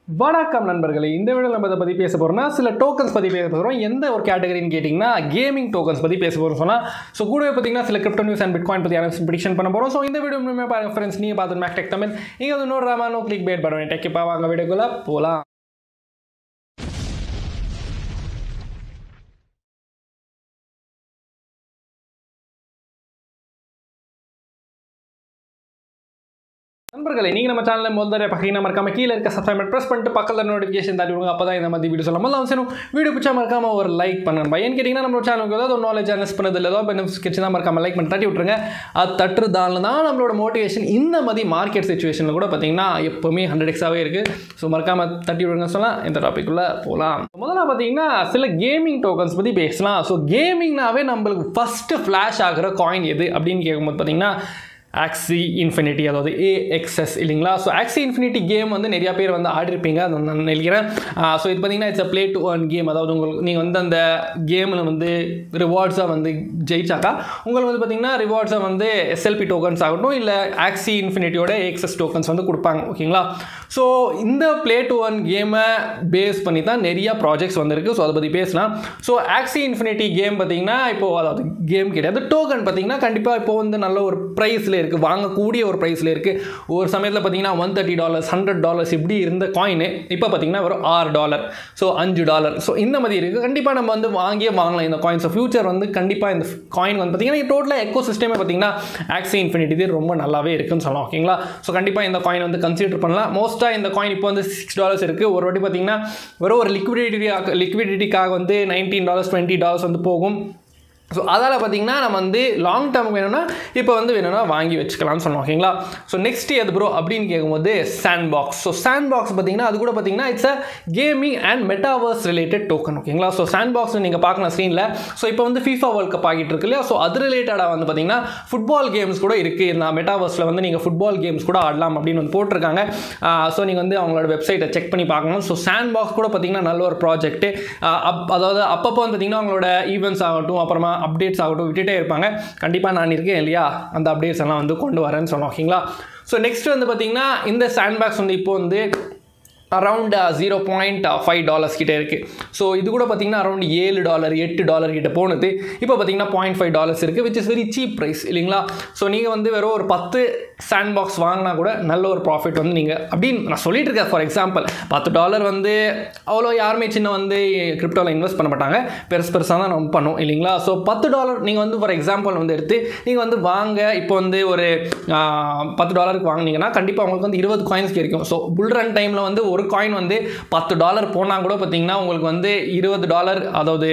வணக்கம் நண்பர்களே இந்த வீடியோ நம்ம இதை பற்றி பேச போகிறோம்னா சில டோக்கன்ஸ் பற்றி பேச போகிறோம் எந்த ஒரு கேட்டகரின்னு கேட்டிங்கன்னா கேமிங் டோக்கன்ஸ் பற்றி பேச போகிறோம் சொன்னால் ஸோ கூடவே பார்த்தீங்கன்னா சில கிரிப்டோ நியூஸ் அண்ட் பிட்காயின் பற்றி ப்ரிடிக்ஷன் பண்ண போகிறோம் ஸோ இந்த வீடியோ மூலமே பாருங்கள் ஃப்ரெண்ட்ஸ் நீங்கள் பார்த்து மேக் டெக் தமிழ் இங்கே வந்து இன்னொரு ராமானோ கிளிக் பேட் பண்ணுவேன் டெக்கிப்பா வாங்க வீடியோக்குள்ளே போகலாம் நண்பர்களே நீங்கள் நம்ம சேனலில் முதல் தடவை பார்க்குறீங்கன்னா மறக்காம கீழே இருக்க சப்ஸ்கிரைப் ப்ரெஸ் பண்ணிட்டு பக்கத்தில் நோட்டிஃபிகேஷன் தட்டி விடுங்க அப்போ தான் இந்த மாதிரி வீடியோ சொல்ல முதல்ல அவசியம் வீடியோ பிடிச்சா மறக்காம ஒரு லைக் பண்ணுங்க ஏன்னு கேட்டிங்கன்னா நம்ம சேனலுக்கு ஏதாவது ஒரு நாலேஜ் அனஸ் பண்ணது இல்லை ஏதாவது பெனிஃபிட்ஸ் கிடச்சுன்னா மறக்காம லைக் பண்ணி தட்டி விட்ருங்க அது தட்டுறதால தான் நம்மளோட மோட்டிவேஷன் இந்த மாதிரி மார்க்கெட் சுச்சுவேஷனில் கூட பார்த்தீங்கன்னா எப்போவுமே ஹண்ட்ரட் எக்ஸாகவே இருக்குது ஸோ மறக்காம தட்டி விடுங்க சொன்னால் இந்த டாப்பிக்குள்ளே போகலாம் முதல்ல பார்த்தீங்கன்னா சில கேமிங் டோக்கன்ஸ் பற்றி பேசலாம் ஸோ கேமிங்னாவே நம்மளுக்கு ஃபஸ்ட்டு ஃப்ளாஷ் ஆகிற காயின் எது அப்படின்னு கேட்கும்போது பார்த்தீங்கன்னா ஆக்சி இன்ஃபினிட்டி அதாவது ஏஎக்ஸ்எஸ் இல்லைங்களா ஸோ ஆக்சி இன்ஃபினிட்டி கேம் வந்து நிறையா பேர் வந்து ஆடிருப்பீங்க அதை நான் நினைக்கிறேன் ஸோ இது பார்த்தீங்கன்னா it's a play to one game அதாவது உங்களுக்கு நீங்கள் வந்து அந்த கேமில் வந்து ரிவார்ட்ஸாக வந்து ஜெயிச்சாக்கா உங்களுக்கு வந்து பார்த்தீங்கன்னா ரிவார்ட்ஸாக வந்து எஸ்எல்பி டோக்கன்ஸ் ஆகட்டும் இல்லை ஆக்சி இன்ஃபினிட்டியோட ஏஎக்ஸ்எஸ் டோக்கன்ஸ் வந்து கொடுப்பாங்க ஓகேங்களா ஸோ இந்த ப்ளே டு ஒன் கேமை பேஸ் பண்ணி தான் நிறையா ப்ராஜெக்ட்ஸ் வந்திருக்கு ஸோ அதை பற்றி பேசலாம் ஸோ ஆக்சி இன்ஃபினிட்டி கேம் பார்த்தீங்கன்னா இப்போது அதாவது கேம் கிடையாது டோக்கன் பார்த்தீங்கன்னா கண்டிப்பாக இப்போ வந்து நல்ல ஒரு ப்ரைஸில் இருக்குது வாங்கக்கூடிய ஒரு ப்ரைஸில் இருக்குது ஒரு சமயத்தில் பார்த்தீங்கன்னா one thirty dollars hundred dollars இப்படி இருந்த காயின் இப்போ பார்த்தீங்கன்னா ஒரு ஆறு டாலர் ஸோ அஞ்சு டாலர் ஸோ இந்த மாதிரி இருக்குது கண்டிப்பாக நம்ம வந்து வாங்கியே வாங்கலாம் இந்த காயின்ஸ் ஃபியூச்சர் வந்து கண்டிப்பாக இந்த காயின் வந்து பார்த்தீங்கன்னா டோட்டலாக எக்கோ சிஸ்டமே பார்த்தீங்கன்னா ஆக்சி இன்ஃபினிட்டி ரொம்ப நல்லாவே இருக்குன்னு சொல்லலாம் ஓகேங்களா ஸோ கண்டிப்பாக இந்த காயின் வந்து கன்சிடர் பண்ணலாம் மோஸ்ட்டாக இந்த காயின் இப்போ வந்து சிக்ஸ் டாலர்ஸ் இருக்குது ஒரு வாட்டி பார்த்தீங்கன்னா வெறும் ஒரு லிக்விடிட்டியாக லிக்விடிட்டிக்காக வந்து நைன்டீன் டாலர்ஸ் டுவெண்ட்டி டாலர்ஸ் வந்து போகும் ஸோ அதால் பார்த்தீங்கன்னா நம்ம வந்து லாங் டேர்ம் வேணும்னா இப்போ வந்து வேணும்னா வாங்கி வச்சுக்கலாம்னு சொன்னோம் ஓகேங்களா ஸோ நெக்ஸ்ட் எது ப்ரோ அப்படின்னு கேட்கும்போது Sandbox so Sandbox பார்த்தீங்கன்னா அது கூட பார்த்தீங்கன்னா it's a gaming and metaverse related token ஓகேங்களா ஸோ சாண்ட் பாக்ஸ் நீங்கள் பார்க்கலாம் ஸ்க்ரீனில் ஸோ இப்போ வந்து ஃபீஃபா வேர்ல்ட் கப் ஆகிட்டு இருக்கு இல்லையா ஸோ அது ரிலேட்டடாக வந்து பார்த்தீங்கன்னா ஃபுட்பால் கேம்ஸ் கூட இருக்குது இந்த மெட்டாவர்ஸில் வந்து நீங்கள் ஃபுட்பால் கேம்ஸ் கூட ஆடலாம் அப்படின்னு வந்து போட்டிருக்காங்க ஸோ நீங்கள் வந்து அவங்களோட வெப்சைட்டை செக் பண்ணி பார்க்கணும் ஸோ சாண்ட் பாக்ஸ் கூட பார்த்தீங்கன்னா நல்ல ஒரு ப்ராஜெக்ட்டு அப் அதாவது அப்பப்போ வந்து பார்த்தீங்கன்னா அவங்களோட ஈவெண்ட்ஸ் ஆகட்டும் அப்புறமா அப்டேட்ஸ் ஆகட்டும் விட்டுட்டே இருப்பாங்க கண்டிப்பாக நான் இருக்கேன் இல்லையா அந்த அப்டேட்ஸ் எல்லாம் வந்து கொண்டு வரேன்னு சொன்னோம் ஓகேங்களா ஸோ நெக்ஸ்ட் வந்து பார்த்தீங்கன்னா இந்த சாண்ட் பாக்ஸ் வந்து இப்போ வந்து around zero point five dollars கிட்டே இருக்குது ஸோ இது கூட பார்த்தீங்கன்னா அரௌண்ட் ஏழு டாலர் எட்டு டாலர் கிட்ட போனது இப்போ பார்த்தீங்கன்னா பாயிண்ட் ஃபைவ் டாலர்ஸ் இருக்குது which is very cheap price இல்லைங்களா ஸோ நீங்கள் வந்து வெறும் ஒரு பத்து சாண்ட் பாக்ஸ் வாங்கினா கூட நல்ல ஒரு ப்ராஃபிட் வந்து நீங்கள் அப்படின்னு நான் சொல்லிட்டு இருக்கேன் ஃபார் எக்ஸாம்பிள் பத்து டாலர் வந்து அவ்வளோ யாருமே சின்ன வந்து கிரிப்டோவில் இன்வெஸ்ட் பண்ண மாட்டாங்க பெருசு பெருசாக தான் நம்ம பண்ணோம் இல்லைங்களா ஸோ பத்து டாலர் நீங்கள் வந்து ஃபார் எக்ஸாம்பிள் வந்து எடுத்து நீங்கள் வந்து வாங்க இப்போ வந்து ஒரு பத்து டாலருக்கு வாங்கினீங்கன்னா கண்டிப்பாக உங்களுக்கு வந்து இருபது காயின்ஸ் கிடைக்கும் ஸோ புல் ரன் டைமில் வந்து ஒரு காயின் வந்து பத்து டாலர் போனால் கூட பார்த்தீங்கன்னா உங்களுக்கு வந்து இருபது டாலர் அதாவது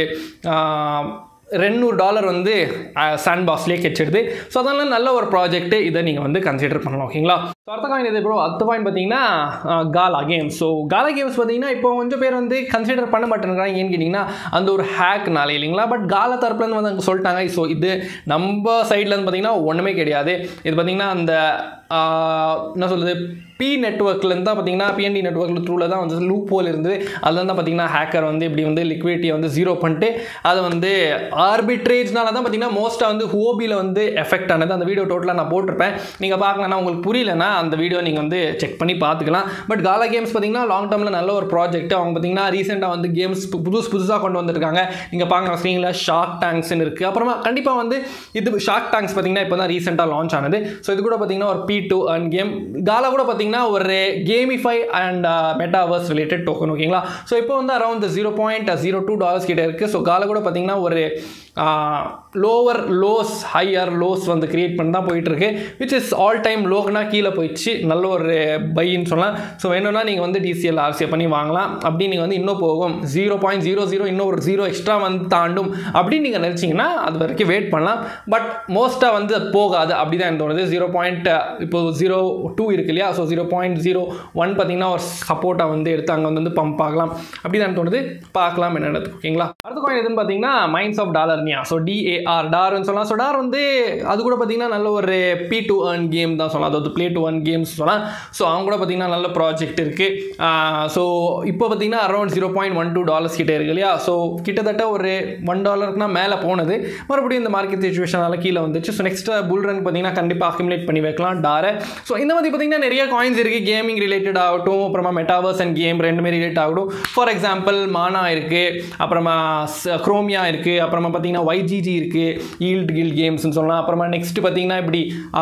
ரெநூறு டாலர் வந்து சாண்ட் பாக்ஸ்லேயே கெச்சிடுது ஸோ அதனால் நல்ல ஒரு ப்ராஜெக்ட்டு இதை நீங்கள் வந்து கன்சிடர் பண்ணலாம் ஓகேங்களா ஸோ அடுத்த காயின் எது ப்ரோ அடுத்த காயின் பார்த்தீங்கன்னா Gala Games so Gala Games பார்த்தீங்கன்னா இப்போ கொஞ்சம் பேர் வந்து கன்சிடர் பண்ண மாட்டேங்கிறாங்க ஏன்னு கேட்டிங்கன்னா அந்த ஒரு ஹேக்னால இல்லைங்களா பட் காலா தரப்புலேருந்து வந்து அங்கே சொல்லிட்டாங்க ஸோ இது நம்ம சைட்லேருந்து பார்த்தீங்கன்னா ஒன்றுமே கிடையாது இது பார்த்தீங்கன்னா அந்த என்ன சொல்கிறது பி நெட்ஒர்க்லேருந்து தான் பார்த்தீங்கன்னா பிஎன்டி நெட்ஒர்க்கில் த்ரூவில் தான் வந்து லூப் ஹோல் இருந்தது அதில் தான் பார்த்தீங்கன்னா ஹேக்கர் வந்து இப்படி வந்து லிக்விடிட்டியை வந்து ஜீரோ பண்ணிட்டு அதை வந்து ஆர்பிட்ரேஜ்னால தான் பார்த்தீங்கன்னா மோஸ்ட்டாக வந்து ஹோபியில் வந்து எஃபெக்ட் ஆனது அந்த வீடியோ டோட்டலாக நான் போட்டிருப்பேன் நீங்கள் பார்க்கலன்னா உங்களுக்கு புரியலன்னா அந்த வீடியோ நீங்கள் வந்து செக் பண்ணி பார்த்துக்கலாம் பட் காலா கேம்ஸ் பார்த்தீங்கன்னா லாங் டேர்மில் நல்ல ஒரு ப்ராஜெக்ட் அவங்க பார்த்தீங்கன்னா ரீசெண்டாக வந்து கேம்ஸ் புதுசு புதுசாக கொண்டு வந்திருக்காங்க நீங்கள் பார்க்கலாம் ஸ்க்ரீனில் ஷார்க் டேங்க்ஸ்னு இருக்குது அப்புறமா கண்டிப்பாக வந்து இது ஷார்க் டேங்க்ஸ் பார்த்தீங்கன்னா இப்போ தான் ரீசெண்டாக லான்ச் ஆனது ஸோ இது கூட பார்த்தீங்கன்னா ஒரு P two and game Gala கூட பார்த்தீங்கன்னா ஒரு gamify and metaverse related token ஓகேங்களா ஸோ இப்போ வந்து around zero point zero two dollars கிட்ட இருக்குது ஸோ காலை கூட பார்த்தீங்கன்னா ஒரு லோவர் லோஸ் ஹையர் லோஸ் வந்து கிரியேட் பண்ணி தான் போயிட்டுருக்கு விச் இஸ் ஆல் டைம் லோக்குனா கீழே போயிடுச்சு நல்ல ஒரு பைன்னு சொல்லலாம் ஸோ வேணும்னா நீங்கள் வந்து டிசிஎல் ஆர்சிஏ பண்ணி வாங்கலாம் அப்படி நீங்கள் வந்து இன்னும் போகும் ஜீரோ பாயிண்ட் ஜீரோ ஜீரோ இன்னும் ஒரு ஜீரோ எக்ஸ்ட்ரா வந்து தாண்டும் அப்படின்னு நீங்கள் நினச்சிங்கன்னா அது வரைக்கும் வெயிட் பண்ணலாம் பட் மோஸ்ட்டாக வந்து அது போகாது அப்படி தான் எனக்கு தோணுது ஜீரோ பாயிண்ட் இப்போ ஜீரோ டூ இருக்கு இல்லையா so zero point zero one பார்த்தீங்கன்னா ஒரு சப்போர்ட்டாக வந்து எடுத்து அங்கே வந்து பம்ப் ஆகலாம் அப்படி தான் தோணுது பார்க்கலாம் என்ன ஓகேங்களா அடுத்த காயின் எதுன்னு பார்த்தீங்கன்னா Mines of Dalarnia so DAR டார்னு சொல்லலாம் ஸோ டார் வந்து அது கூட பார்த்தீங்கன்னா நல்ல ஒரு பி டு அர்ன் கேம் தான் சொல்லலாம் அதாவது ப்ளே டு அர்ன் கேம்ஸ் சொல்லலாம் ஸோ அவங்க கூட பார்த்தீங்கன்னா நல்ல ப்ராஜெக்ட் இருக்குது ஸோ இப்போ பார்த்தீங்கன்னா around zero point one two dollars கிட்டே இருக்கு இல்லையா ஸோ கிட்டத்தட்ட ஒரு ஒன் டாலருக்குனா மேலே போனது மறுபடியும் இந்த மார்க்கெட் சுச்சுவேஷனால கீழே வந்துச்சு ஸோ நெக்ஸ்ட் புல் ரன் பார்த்தீங்கன்னா கண்டிப்பாக அக்யூமுலேட் பண்ணி வைக்கலாம் டார் ஆறு ஸோ இந்த மாதிரி பார்த்தீங்கன்னா நிறைய காயின்ஸ் இருக்குது கேமிங் ரிலேட்டட் ஆகட்டும் அப்புறமா மெட்டாவர்ஸ் அண்ட் கேம் ரெண்டுமே ரிலேட் ஆகட்டும் ஃபார் எக்ஸாம்பிள் மானா இருக்குது அப்புறமா க்ரோமியா இருக்குது அப்புறமா பார்த்தீங்கன்னா ஒய்ஜிஜி இருக்குது ஈல்ட் கில்ட் கேம்ஸ்னு சொல்லலாம் அப்புறமா நெக்ஸ்ட் பார்த்தீங்கன்னா இப்படி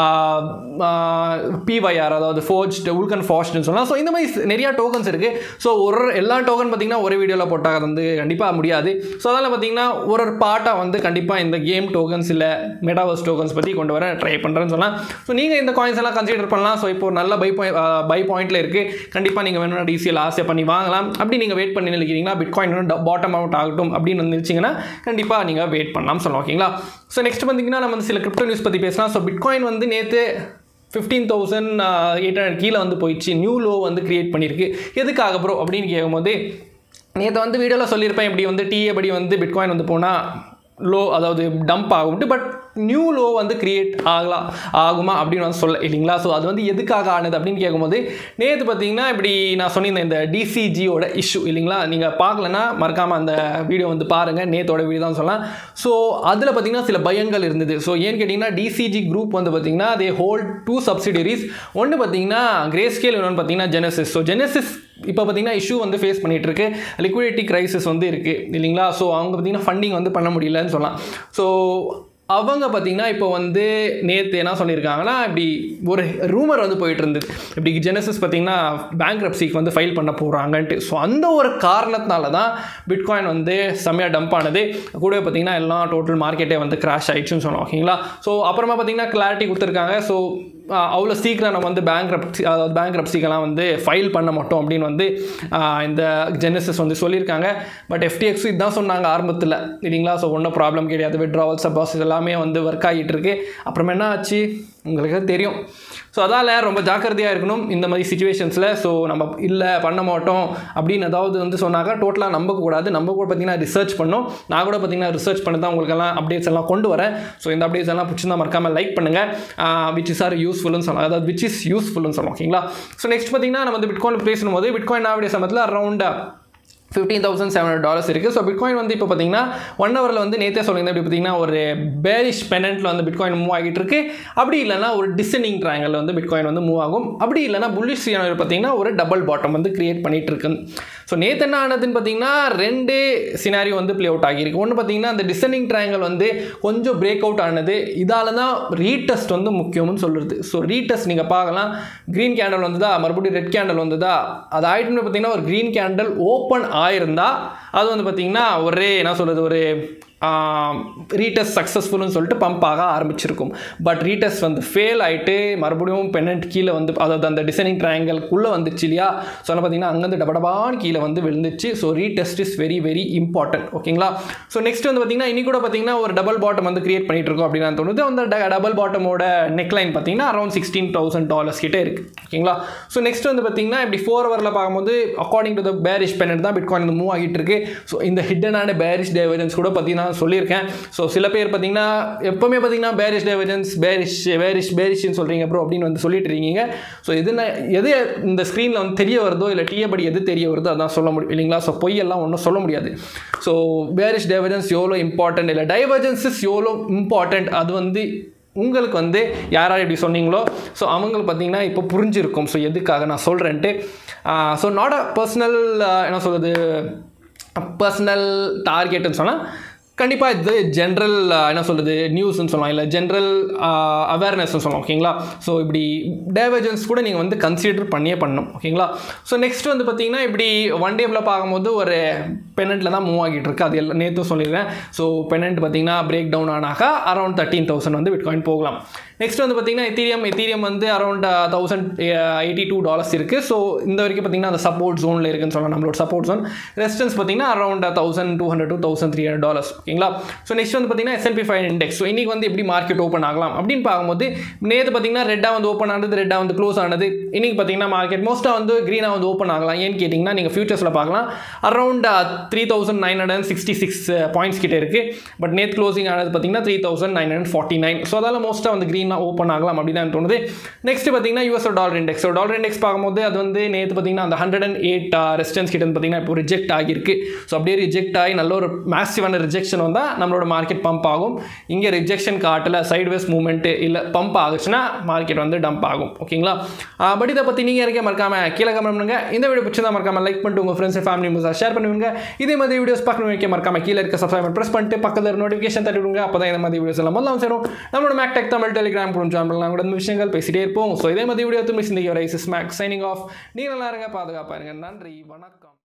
பிஒய்ஆர் அதாவது ஃபோர்ஜ் உல்கன் ஃபாஸ்ட்னு சொல்லலாம் ஸோ இந்த மாதிரி நிறையா டோக்கன்ஸ் இருக்குது ஸோ ஒரு எல்லா டோக்கன் பார்த்தீங்கன்னா ஒரே வீடியோவில் போட்டால் அது வந்து கண்டிப்பாக முடியாது ஸோ அதனால் பார்த்தீங்கன்னா ஒரு ஒரு பார்ட்டாக வந்து கண்டிப்பாக இந்த கேம் டோக்கன்ஸ் இல்லை மெட்டாவர்ஸ் டோக்கன்ஸ் பற்றி கொண்டு வர ட்ரை பண்ணுறேன்னு சொல்லலாம் ஸோ நீங்கள் இந்த காயின்ஸ் எல்லாம் கன்சிடர் பண்ணலாம் ஸோ இப்போ ஒரு நல்ல பை பாயிண்ட் பை பாயிண்ட்டில் இருக்குது கண்டிப்பாக நீங்கள் வேணும்னா டிசிஎல் ஆசை பண்ணி வாங்கலாம் அப்படி நீங்கள் வெயிட் பண்ணி நினைக்கிறீங்கன்னா பிட்காயின் இன்னும் பாட்டம் அவுட் ஆகட்டும் அப்படின்னு வந்து நினச்சிங்கன்னா கண்டிப்பாக நீங்கள் வெயிட் பண்ணலாம் சொல்லலாம் ஓகேங்களா ஸோ நெக்ஸ்ட் பார்த்தீங்கன்னா நம்ம வந்து சில கிரிப்டோ நியூஸ் பற்றி பேசலாம் ஸோ பிட்காயின் வந்து நேற்று ஃபிஃப்டீன் தௌசண்ட் எயிட் ஹண்ட்ரட் கீழே வந்து போயிடுச்சு நியூ லோ வந்து கிரியேட் பண்ணியிருக்கு எதுக்காக ப்ரோ அப்படின்னு கேட்கும்போது நேற்று வந்து வீடியோவில் சொல்லியிருப்பேன் இப்படி வந்து டீ படி வந்து பிட்காயின் வந்து போனால் லோ அதாவது டம்ப் ஆகும்ட்டு பட் நியூ லோ வந்து கிரியேட் ஆகலாம் ஆகுமா அப்படின்னு வந்து சொல்ல இல்லைங்களா ஸோ அது வந்து எதுக்காக ஆனது அப்படின்னு கேட்கும்போது நேற்று பார்த்தீங்கன்னா இப்படி நான் சொன்னிருந்தேன் இந்த டிசிஜியோட இஷ்யூ இல்லைங்களா நீங்கள் பார்க்கலன்னா மறக்காமல் அந்த வீடியோ வந்து பாருங்கள் நேத்தோட வீடியோ தான் சொல்லலாம் ஸோ அதில் பார்த்தீங்கன்னா சில பயங்கள் இருந்தது ஸோ ஏன்னு கேட்டிங்கன்னா டிசிஜி குரூப் வந்து பார்த்தீங்கன்னா தே ஹோல்ட் டூ சப்சிடரிஸ் ஒன்று பார்த்தீங்கன்னா கிரே ஸ்கேல் இன்னொன்று பார்த்தீங்கன்னா ஜெனசிஸ் ஸோ ஜெனசிஸ் இப்போ பார்த்தீங்கன்னா இஷ்யூ வந்து ஃபேஸ் பண்ணிகிட்டு இருக்கு லிக்விடிட்டி கிரைசிஸ் வந்து இருக்குது இல்லைங்களா ஸோ அவங்க பார்த்தீங்கன்னா ஃபண்டிங் வந்து பண்ண முடியலன்னு சொல்லலாம் ஸோ அவங்க பார்த்தீங்கன்னா இப்போ வந்து நேற்று என்ன சொல்லியிருக்காங்கன்னா இப்படி ஒரு ரூமர் வந்து போயிட்டு இருந்தது இப்படி ஜெனசிஸ் பார்த்தீங்கன்னா பேங்க் வந்து ஃபைல் பண்ண போகிறாங்கன்ட்டு ஸோ அந்த ஒரு காரணத்தினால தான் பிட்காயின் வந்து செம்மையாக டம்ப் ஆனது கூடவே பார்த்தீங்கன்னா எல்லாம் டோட்டல் மார்க்கெட்டே வந்து கிராஷ் ஆயிடுச்சுன்னு சொன்னோம் ஓகேங்களா ஸோ அப்புறமா பார்த்தீங்கன்னா கிளாரிட்டி கொடுத்துருக்காங்க ஸோ அவ்வளோ சீக்கிரம் நம்ம வந்து பேங்க் அதாவது பேங்க் ரப்சிக்கெல்லாம் வந்து ஃபைல் பண்ண மாட்டோம் அப்படின்னு வந்து இந்த ஜெனசிஸ் வந்து சொல்லியிருக்காங்க பட் எஃப்டிஎக்ஸும் இதுதான் சொன்னாங்க ஆரம்பத்தில் இல்லைங்களா ஸோ ஒன்றும் ப்ராப்ளம் கிடையாது விட்ராவல்ஸ் ப்ராசஸ் எல்லாமே வந்து ஒர்க் ஆகிட்டு இருக்கு அப்புறமா என்ன ஆச்சு உங்களுக்கு தெரியும் ஸோ அதால் ரொம்ப ஜாக்கிரதையாக இருக்கணும் இந்த மாதிரி சுச்சுவேஷன்ஸில் ஸோ நம்ம இல்லை பண்ண மாட்டோம் அப்படின்னு ஏதாவது வந்து சொன்னாக்கா டோட்டலாக நம்பக்கூடாது நம்ம கூட பார்த்தீங்கன்னா ரிசர்ச் பண்ணோம் நான் கூட பார்த்தீங்கன்னா ரிசர்ச் பண்ணி தான் உங்களுக்கெல்லாம் அப்டேட்ஸ் எல்லாம் கொண்டு வரேன் ஸோ இந்த அப்டேட்ஸ் எல்லாம் பிடிச்சிருந்தா மறக்காமல் லைக் பண்ணுங்கள் விச் இஸ் ஆர் யூஸ்ஃபுல்னு சொல்லலாம் அதாவது விச் இஸ் யூஸ்ஃபுல்னு சொல்லலாம் ஓகேங்களா ஸோ நெக்ஸ்ட் பார்த்தீங்கன்னா நம்ம வந்து பிட்காயின் பேசும்போது பிட்காயின் ஆவுடைய சமயத்தில் around fifteen thousand seven hundred dollars இருக்குது ஸோ பிட்காயின் வந்து இப்போ பார்த்தீங்கன்னா ஒன் ஹவரில் வந்து நேற்றே சொல்லியிருந்தேன் இப்படி பார்த்தீங்கன்னா ஒரு பேரிஷ் பெனண்ட்டில் வந்து பிட்காயின் மூவ் ஆகிட்டு இருக்கு அப்படி இல்லைனா ஒரு டிசனிங் ட்ராங்கல் வந்து பிட்காயின் வந்து மூவ் ஆகும் அப்படி இல்லைனா புல்லிஷ் பார்த்தீங்கன்னா ஒரு டபுள் பாட்டம் வந்து கிரியேட் பண்ணிட்டு இருக்கு ஸோ நேற்று என்ன ஆனதுன்னு பார்த்தீங்கன்னா ரெண்டு சினாரியோ வந்து ப்ளே அவுட் ஆகியிருக்கு ஒன்று பார்த்தீங்கன்னா அந்த டிசனிங் ட்ரையாங்கல் வந்து கொஞ்சம் பிரேக் அவுட் ஆனது இதால் தான் ரீடெஸ்ட் வந்து முக்கியம்னு சொல்லுறது ஸோ ரீடெஸ்ட் நீங்கள் பார்க்கலாம் க்ரீன் கேண்டல் வந்ததா மறுபடியும் ரெட் கேண்டல் வந்ததா அது ஆயிட்டுன்னு பார்த்தீங்கன்னா ஒரு க்ரீன் கேண்டல் ஓப்பன் ஆயிருந்தா அது வந்து பார்த்தீங்கன்னா ஒரே என்ன சொல்கிறது ஒரு ரீடெஸ்ட் சக்ஸஸ்ஃபுல்னு சொல்லிட்டு பம்ப் ஆக ஆரம்பிச்சிருக்கும் பட் ரீடெஸ்ட் வந்து ஃபெயில் ஆகிட்டு மறுபடியும் பெனண்ட் கீழே வந்து அதாவது அந்த டிசைனிங் ட்ரையாங்கல்குள்ளே வந்துச்சு இல்லையா ஸோ பார்த்தீங்கன்னா அங்கேருந்து டபடபான்னு கீழே வந்து விழுந்துச்சு so retest is very very important ஓகேங்களா ஸோ நெக்ஸ்ட் வந்து பார்த்தீங்கன்னா இன்னி கூட பார்த்தீங்கன்னா ஒரு டபுள் பாட்டம் வந்து கிரியேட் பண்ணிட்டு இருக்கோம் அப்படின்னு தோணுது அந்த டபுள் பாட்டமோட நெக் லைன் பார்த்தீங்கன்னா அரௌண்ட் சிக்ஸ்டீன் தௌசண்ட் டாலர்ஸ் கிட்டே இருக்குது ஓகேங்களா ஸோ நெக்ஸ்ட் வந்து பார்த்தீங்கன்னா இப்படி ஃபோர் ஹவரில் பார்க்கும்போது according to the bearish pennant தான் பிட்காயின் வந்து மூவ் ஆகிட்டு இருக்கு ஸோ இந்த ஹிட்டனான பேரிஷ் டைவர்ஜன்ஸ் கூட பார்த்தீங்கன்னா சொல்லியிருக்கேன் ஸோ சில பேர் பார்த்தீங்கன்னா எப்போவுமே பார்த்தீங்கன்னா பேரிஷ் டைவர்ஜன்ஸ் பேரிஷ் பேரிஷ் பேரிஷ்னு சொல்கிறீங்க ப்ரோ அப்படின்னு வந்து சொல்லிட்டு இருக்கீங்க ஸோ எது எது இந்த ஸ்க்ரீனில் வந்து தெரிய வருதோ இல்லை டீயபடி எது தெரிய வருதோ அதான் சொல்ல முடியும் இல்லைங்களா ஸோ பொய்யெல்லாம் ஒன்றும் சொல்ல முடியாது ஸோ பேரிஷ் டைவர்ஜன்ஸ் எவ்வளோ இம்பார்ட்டன்ட் இல்லை டைவர்ஜன்ஸஸ் எவ்வளோ இம்பார்ட்டன்ட் அது வந்து உங்களுக்கு வந்து யார் யார் இப்படி சொன்னீங்களோ ஸோ அவங்களுக்கு பார்த்தீங்கன்னா இப்போ புரிஞ்சிருக்கும் ஸோ எதுக்காக நான் சொல்கிறேன்ட்டு ஸோ நாட் அ பர்சனல் என்ன சொல்கிறது பர்சனல் டார்கெட்டுன்னு சொன்னால் கண்டிப்பாக இது ஜென்ரல் என்ன சொல்கிறது நியூஸ்னு சொல்லலாம் இல்லை ஜென்ரல் அவேர்னஸ்னு சொல்லலாம் ஓகேங்களா ஸோ இப்படி டைவர்ஜன்ஸ் கூட நீங்கள் வந்து கன்சிடர் பண்ணியே பண்ணணும் ஓகேங்களா ஸோ நெக்ஸ்ட் வந்து பார்த்தீங்கன்னா இப்படி ஒன் டேவில் பார்க்கும்போது ஒரு பெனண்ட்டில் தான் மூவ் ஆகிட்டு இருக்கு அது எல்லாம் நேற்று சொல்லிடுறேன் ஸோ பெனண்ட் பார்த்தீங்கன்னா பிரேக் டவுன் ஆனாக்கா அரௌண்ட் தேர்ட்டீன் தௌசண்ட் வந்து பிட்காயின் போகலாம் நெக்ஸ்ட் வந்து பார்த்தீங்கன்னா எத்தீரியம் எத்தீரியம் வந்து around thousand eighty two dollars இருக்குது ஸோ இந்த வரைக்கும் பார்த்தீங்கன்னா அந்த சப்போர்ட் ஜோனில் இருக்குன்னு சொல்லலாம் நம்மளோட சப்போர்ட் ஜோன் ரெசிஸ்டன்ஸ் பார்த்தீங்கன்னா around thousand two hundred two thousand three hundred dollars ஓகேங்களா ஸோ நெக்ஸ்ட் வந்து பார்த்தீங்கன்னா எஸ்என்பி ஃபைவ் இண்டெக்ஸ் ஸோ இன்றைக்கி வந்து எப்படி மார்க்கெட் ஓப்பன் ஆகலாம் அப்படின்னு பார்க்கும்போது நேற்று பார்த்தீங்கன்னா ரெட்டாக வந்து ஓப்பன் ஆனது ரெட்டாக வந்து க்ளோஸ் ஆனது இன்றைக்கி பார்த்தீங்கன்னா மார்க்கெட் மோஸ்ட்டாக வந்து க்ரீனாக வந்து ஓப்பன் ஆகலாம் ஏன்னு கேட்டிங்கன்னா நீங்கள் ஃபியூச்சர்ஸில் பார்க்கலாம் around three thousand nine hundred sixty six points கிட்ட இருக்குது பட் நேத் க்ளோசிங் ஆனது பார்த்தீங்கன்னா three thousand nine hundred forty nine so அதால் மோஸ்ட்டாக வந்து க்ரீனாக ஓப்பன் ஆகலாம் அப்படின்னு தான் தோணுது நெக்ஸ்ட் பார்த்தீங்கன்னா US dollar index so dollar index பார்க்கும்போது அது வந்து நேற்று பார்த்தீங்கன்னா அந்த ஹண்ட்ரட் அண்ட் எயிட் ரெசிஸ்டன்ஸ் கிட்ட வந்து பார்த்தீங்கன்னா இப்போ ரிஜெக்ட் ஆகியிருக்கு ஸோ அப்படியே ரிஜெக்ட் ஆகி நல்ல ஒரு மேசிவான ரிஜெக்ஷன் வந்தால் நம்மளோட மார்க்கெட் பம்ப் ஆகும் இங்கே ரிஜெக்ஷன் காட்டில் சைட்வேஸ் மூவ்மெண்ட்டு இல்லை பம்ப் ஆகுச்சுன்னா மார்க்கெட் வந்து டம்ப் ஆகும் ஓகேங்களா பட் இதை பற்றி நீங்கள் இருக்க மறக்காம கீழே கமெண்ட் பண்ணுங்க இந்த வீடியோ பிடிச்சதா மறக்காம லைக் பண்ணிட்டு உங்கள் ஃப்ரெண்ட்ஸ் ஃபேமிலி மெம்பர்ஸ் ஷேர் பண்ணுவீங்க இதே மாதிரி வீடியோஸ் பார்க்கணும் வைக்க மறக்காம கீழே இருக்க சப்ஸ்கிரைப் ப்ரெஸ் பண்ணிட்டு பக்கத்தில் நோட்டிஃபிகேஷன் தட்டி விடுங்க அப்போ தான் இந்த மாதிரி வீடியோஸ் எல்லாம் முதல்ல சேரும் நம்மளோட Mac Tech Tamil Telegram group join பண்ணலாம் கூட இந்த விஷயங்கள் பேசிட்டே இருப்போம் ஸோ இதே மாதிரி வீடியோ திரும்பி சிந்திக்க வரை சிஸ் மேக் சைனிங் ஆஃப் நீ நல்லா இருங்க பாதுகாப்பாக இருங்க நன்றி வணக்கம்